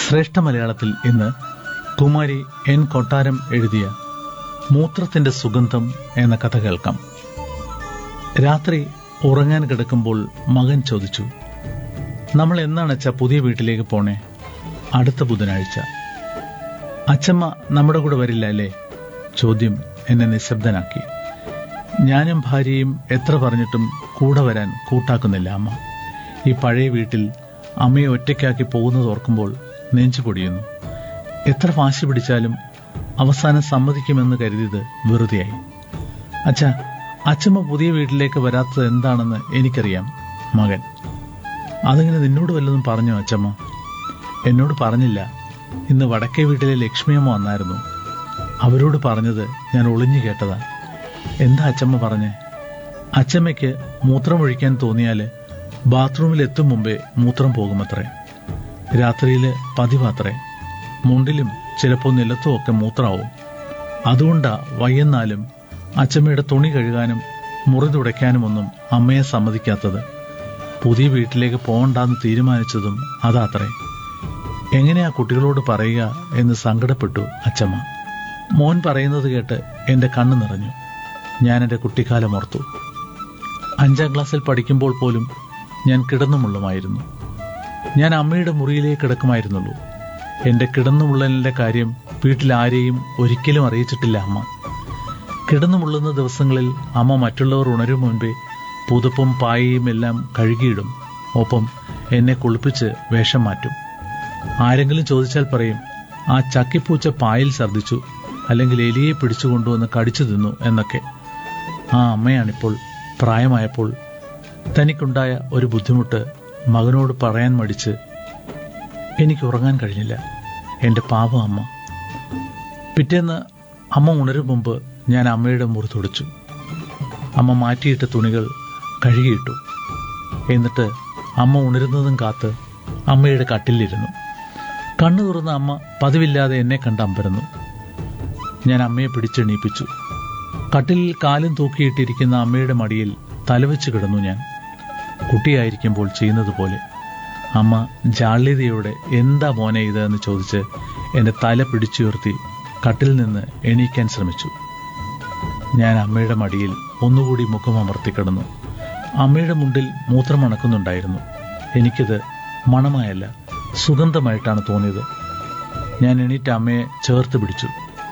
ശ്രേഷ്ഠ മലയാളത്തിൽ ഇന്ന് കുമാരി എൻ കൊട്ടാരം എഴുതിയ മൂത്രത്തിന്റെ സുഗന്ധം എന്ന കഥ കേൾക്കാം രാത്രി ഉറങ്ങാൻ കിടക്കുമ്പോൾ മകൻ ചോദിച്ചു നമ്മൾ എന്നാണ് അച്ഛ പുതിയ വീട്ടിലേക്ക് പോണേ അടുത്ത ബുധനാഴ്ച അച്ഛമ്മ നമ്മുടെ കൂടെ വരില്ല അല്ലേ ചോദ്യം എന്നെ നിശബ്ദനാക്കി ഞാനും ഭാര്യയും എത്ര പറഞ്ഞിട്ടും കൂടെ വരാൻ കൂട്ടാക്കുന്നില്ല അമ്മ ഈ പഴയ വീട്ടിൽ അമ്മയെ ഒറ്റയ്ക്കാക്കി പോകുന്നത് ഓർക്കുമ്പോൾ നെഞ്ചു പൊടിയുന്നു എത്ര വാശി പിടിച്ചാലും അവസാനം സമ്മതിക്കുമെന്ന് കരുതിയത് വെറുതെയായി അച്ഛാ അച്ഛമ്മ പുതിയ വീട്ടിലേക്ക് വരാത്തത് എന്താണെന്ന് എനിക്കറിയാം മകൻ അതിങ്ങനെ നിന്നോട് വല്ലതും പറഞ്ഞോ അച്ഛമ്മ എന്നോട് പറഞ്ഞില്ല ഇന്ന് വടക്കേ വീട്ടിലെ ലക്ഷ്മിയമ്മ വന്നായിരുന്നു അവരോട് പറഞ്ഞത് ഞാൻ ഒളിഞ്ഞു കേട്ടതാ എന്താ അച്ഛമ്മ പറഞ്ഞേ അച്ഛമ്മയ്ക്ക് മൂത്രമൊഴിക്കാൻ തോന്നിയാല് ബാത്റൂമിൽ എത്തും മുമ്പേ മൂത്രം പോകുമത്രേ രാത്രിയില് പതിവാത്രേ മുണ്ടിലും ചിലപ്പോൾ നിലത്തും ഒക്കെ മൂത്രാവും അതുകൊണ്ടാ വയ്യെന്നാലും അച്ഛമ്മയുടെ തുണി കഴുകാനും മുറി തുടയ്ക്കാനുമൊന്നും അമ്മയെ സമ്മതിക്കാത്തത് പുതിയ വീട്ടിലേക്ക് പോകണ്ടെന്ന് തീരുമാനിച്ചതും അതാത്രേ എങ്ങനെയാ കുട്ടികളോട് പറയുക എന്ന് സങ്കടപ്പെട്ടു അച്ഛമ്മ മോൻ പറയുന്നത് കേട്ട് എന്റെ കണ്ണു നിറഞ്ഞു ഞാൻ എന്റെ കുട്ടിക്കാലം ഓർത്തു അഞ്ചാം ക്ലാസ്സിൽ പഠിക്കുമ്പോൾ പോലും ഞാൻ കിടന്നുമുള്ളുമായിരുന്നു ഞാൻ അമ്മയുടെ മുറിയിലേക്ക് കിടക്കുമായിരുന്നുള്ളൂ എന്റെ കിടന്നുമുള്ളലിന്റെ കാര്യം വീട്ടിൽ ആരെയും ഒരിക്കലും അറിയിച്ചിട്ടില്ല അമ്മ കിടന്നുമുള്ളുന്ന ദിവസങ്ങളിൽ അമ്മ മറ്റുള്ളവർ ഉണരും മുൻപേ പുതുപ്പും പായയും എല്ലാം കഴുകിയിടും ഒപ്പം എന്നെ കുളിപ്പിച്ച് വേഷം മാറ്റും ആരെങ്കിലും ചോദിച്ചാൽ പറയും ആ ചക്കിപ്പൂച്ച പായിൽ ഛർദ്ദിച്ചു അല്ലെങ്കിൽ എലിയെ പിടിച്ചു കൊണ്ടുവന്ന് കടിച്ചു തിന്നു എന്നൊക്കെ ആ അമ്മയാണിപ്പോൾ പ്രായമായപ്പോൾ തനിക്കുണ്ടായ ഒരു ബുദ്ധിമുട്ട് മകനോട് പറയാൻ മടിച്ച് എനിക്ക് ഉറങ്ങാൻ കഴിഞ്ഞില്ല എന്റെ പാവം അമ്മ പിറ്റേന്ന് അമ്മ ഉണരും മുമ്പ് ഞാൻ അമ്മയുടെ മുറി തുടച്ചു അമ്മ മാറ്റിയിട്ട തുണികൾ കഴുകിയിട്ടു എന്നിട്ട് അമ്മ ഉണരുന്നതും കാത്ത് അമ്മയുടെ കട്ടിലിരുന്നു കണ്ണു തുറന്ന അമ്മ പതിവില്ലാതെ എന്നെ കണ്ട് അമ്പരന്നു ഞാൻ അമ്മയെ പിടിച്ചെണീപ്പിച്ചു കട്ടിലിൽ കാലും തൂക്കിയിട്ടിരിക്കുന്ന അമ്മയുടെ മടിയിൽ തലവെച്ച് കിടന്നു ഞാൻ കുട്ടിയായിരിക്കുമ്പോൾ ചെയ്യുന്നത് പോലെ അമ്മ ജാള്യതയോടെ എന്താ മോനെ ഇത് എന്ന് ചോദിച്ച് എന്റെ തല പിടിച്ചുയർത്തി കട്ടിൽ നിന്ന് എണീക്കാൻ ശ്രമിച്ചു ഞാൻ അമ്മയുടെ മടിയിൽ ഒന്നുകൂടി മുഖമമർത്തി കിടന്നു അമ്മയുടെ മുണ്ടിൽ മൂത്രം മണക്കുന്നുണ്ടായിരുന്നു എനിക്കത് മണമായല്ല സുഗന്ധമായിട്ടാണ് തോന്നിയത് ഞാൻ എണീറ്റ് അമ്മയെ ചേർത്ത് പിടിച്ചു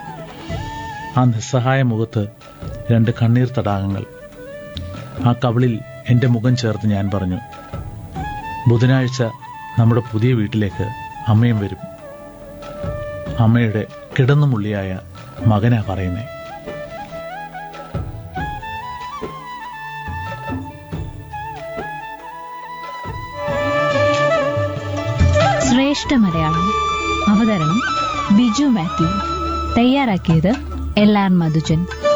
ആ നിസ്സഹായ മുഖത്ത് രണ്ട് കണ്ണീർ തടാകങ്ങൾ ആ കവിളിൽ എന്റെ മുഖം ചേർത്ത് ഞാൻ പറഞ്ഞു ബുധനാഴ്ച നമ്മുടെ പുതിയ വീട്ടിലേക്ക് അമ്മയും വരും അമ്മയുടെ കിടന്നുമുള്ളിയായ മകനാ പറയുന്നേ ശ്രേഷ്ഠ മലയാളം അവതരണം ബിജു മാത്യു തയ്യാറാക്കിയത് എൽ ആർ മധുജൻ